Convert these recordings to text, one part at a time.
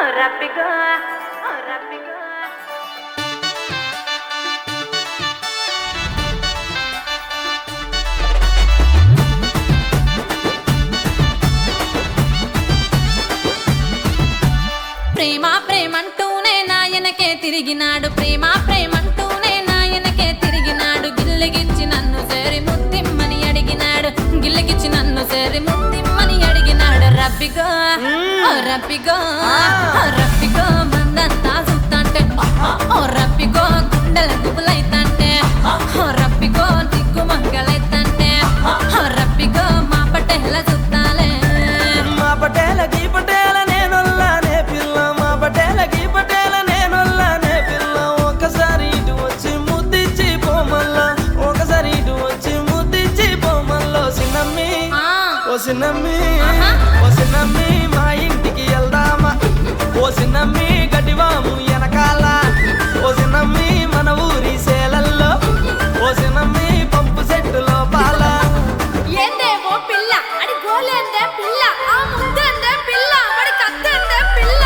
రబ్బిగా రబ్బిగా ప్రేమ ప్రేమంటూనే నాయనకే తిరిగినాడు ప్రేమ ప్రేమంటూనే నాయనకే తిరిగినాడు గిల్లెగిచ్చి నన్ను సేరి ముత్తిమ్మని అడిగినాడు గిల్లెగిచ్చి నన్ను సేరి ముత్తిమ్మని అడిగినాడు రబ్బిగో ఓ రబ్బిగో ఓ రబ్బిగో మందంతా సుత్తంటే ఓ రబ్బిగో గుండెల గుబులైతంటే ఓ రబ్బిగో దిగ్గు మంగలైతంటే ఓ రబ్బిగో మా పటేల సుత్తాలే మా పటేల గీ పటేల నేనొల్లానే పిల్ల మా పటేల గీ పటేల నేనొల్లానే పిల్ల ఒకసారి ఇటు వచ్చి ముద్దిచ్చి పోమల్లా ఒకసారి ఇటు వచ్చి ముద్దిచ్చి పోమల్లో సిన్నమ్మి ఆ. ఓ సిన్నమ్మి ఆహా. ఓ సిన్నమ్మి మా ఇంటికి వెళ్దామా ఓ సిన్నమ్మి గడ్డివాము వెనకాల ఓ సిన్నమ్మి మన ఊరి సేలల్లో ఓ సిన్నమ్మి పంపు సెట్టు లోపాల ఏందేమో పిల్ల అడి గోలేందే పిల్ల ఆ ముద్దేందే పిల్ల వాడి కత్తేందే పిల్ల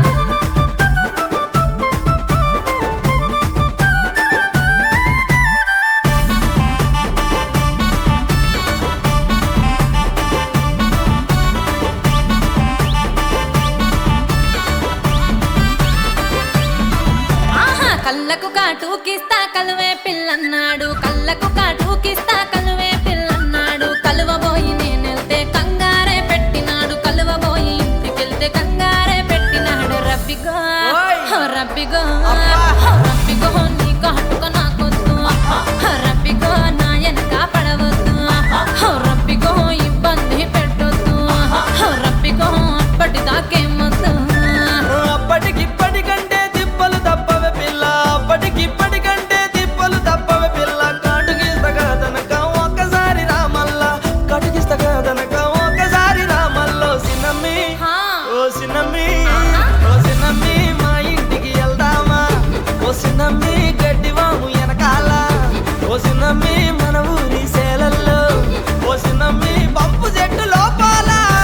ఆహా కళ్ళకు కాటుకిస్తా కలువే పిల్లన్నాడు కళ్ళకు కాటుకిస్తా కలువే పిల్లన్నాడు కలువబోయి నేనెళ్తే కంగారే పెట్టినాడు కలువబోయి ఇంటికెళ్తే కంగారే పెట్టినాడు రబ్బిగో ఓయ్. హో రబ్బిగో అబ్బా. హో రబ్బిగో నీ కాటుక నాకొద్దు హో రబ్బిగో నా వెనక పడవద్దు హో రబ్బిగో ఇబ్బంది పెట్టొద్దు హో రబ్బిగో అప్పటిదాకేమొద్దు అప్పటికిప్పటికంటే తిప్పలు తప్పవే పిల్ల అప్పటికిప్పటికంటే తిప్పలు తప్పవే పిల్ల కాటుకిస్తగా తనక ఒక్కసారి రామల్ల కాటుకిస్తగా తనక ఒక్కసారి రామల్లో సిన్నమ్మి హా. ఓ సిన్నమ్మి ఆహా. ఓ సిన్నమ్మి మా ఇంటికి వెళ్దామా ఓ సిన్నమ్మి గడ్డివాము వెనకాల ఓ సిన్నమ్మి మన ఊరి సేలల్లో ఓ సిన్నమ్మి పంపు చెట్టు లోపాల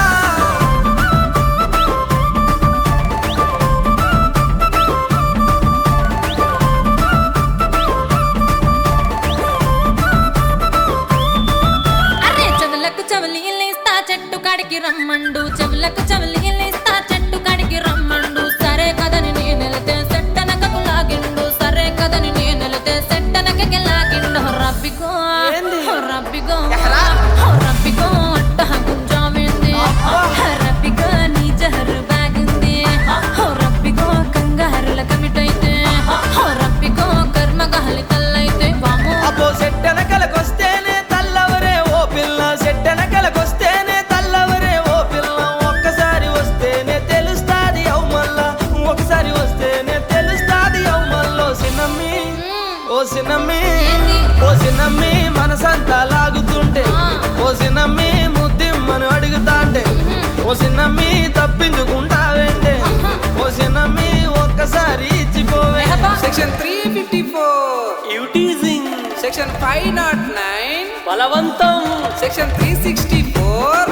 అరే చెవులకు చెవులీలిస్తా చెట్టు కాడికి రమ్మండు చెవులకు చెవులీలిస్తా చెట్టు కాడికి రమ్మండు సరే కదని నేనెలితే సెట్టనకకు లాగిండు సరే కదని నేనెలితే సెట్టనకకి లాగిండు హో రబ్బిగో ఏంది? హో రబ్బిగో ఎహరా? హో రబ్బిగో అట్ట గుంజామింది అబ్బా. హో రబ్బిగో నీ జహరు బాగుంది హో రబ్బిగో కంగారుల కమిటైతే హో రబ్బిగో కర్మగాలి తల్లైతే వామో అబ్బో సెట్టెనకలకొస్తేనే తల్లవరే ఓ పిల్ల సెట్టెనకలకొస్తేనే తల్లవరే ఓ పిల్ల ఒక్కసారి వస్తేనే తెలుస్తాది అవు మళ్ళా ఒకసారి వస్తేనే తెలుస్తాది అవు మల్లో సిన్నమ్మి ఓ సిన్నమ్మి ఏంది? ఓ సిన్నమ్మి మనసంతా లాగుతుంటే ఆ. ఓ సిన్నమ్మి ముద్దిమ్మను అడుగుతాంటే ఓ సిన్నమ్మి తప్పించుకుంటావేంటే ఓ సిన్నమ్మి ఒక్కసారి ఇచ్చిపోవే మెహబా. సెక్షన్ త్రీ ఫిఫ్టీ ఫోర్ యూటీజింగ్ సెక్షన్ ఫైవ్ నాట్ నైన్ బలవంతం సెక్షన్ త్రీ సిక్స్టీ ఫోర్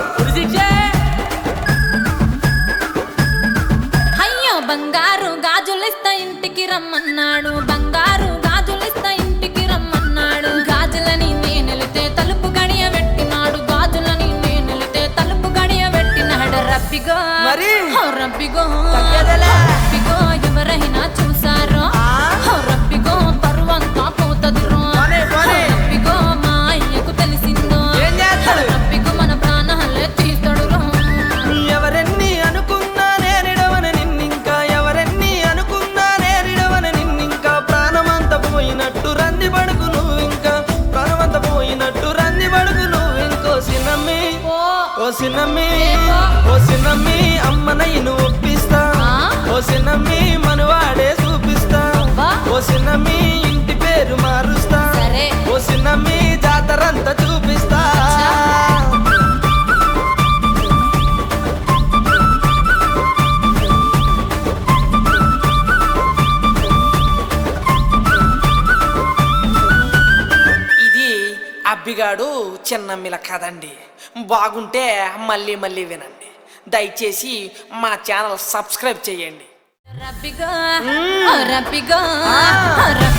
అయ్యో బంగారు గాజులిస్తా ఇంటికి రమ్మన్నాడు బంగారు గాజులిస్తా ఇంటికి రమ్మన్నాడు గాజులని నేనెలితే తలుపు గడియ పెట్టినాడు గాజులని నేనెలితే తలుపు గడియ పెట్టినాడు రబ్బిగో మరి? హో రబ్బిగో తగ్గేదేలే. రబ్బిగో ఎవరైనా చూసారో ఆ? హో రబ్బిగో పరువంతా పోతదిరో పోనీ, పోనీ. హో రబ్బిగో మా అయ్యకు తెలిసిందో ఏం చేస్తాడు? హో రబ్బిగో మన ప్రాణాలే తీస్తాడు రో. ఎవరెన్ని అనుకున్నా నేనిడవన నిన్నింకా ఎవరెన్ని అనుకున్నా నేనిడవన నిన్నింకా ప్రాణమంత పోయినట్టు రంది పడుకు నువ్వు ఇంకా ప్రాణమంత పోయినట్టు రంది పడుకు నువ్వు ఇంకో సిన్నమ్మి ఓ ఓ సిన్నమ్మి ఏమో? ఓ సిన్నమ్మి అమ్మనయ్యను ఒప్పిస్తా ఆ? ఓ సిన్నమ్మి మనవాడే చూపిస్తా అబ్బా. ఓ సిన్నమ్మి ఇంటి పేరు మారుస్తా సరే. ఓ సిన్నమ్మి జాతరంతా చూపిస్తా ఇది అబ్బిగాడు చిన్నమ్మిల కదండి బాగుంటే మళ్ళీ మళ్ళీ వినండి దయచేసి మా ఛానల్ సబ్స్క్రైబ్ చేయండి రబ్బిగా రబ్బిగా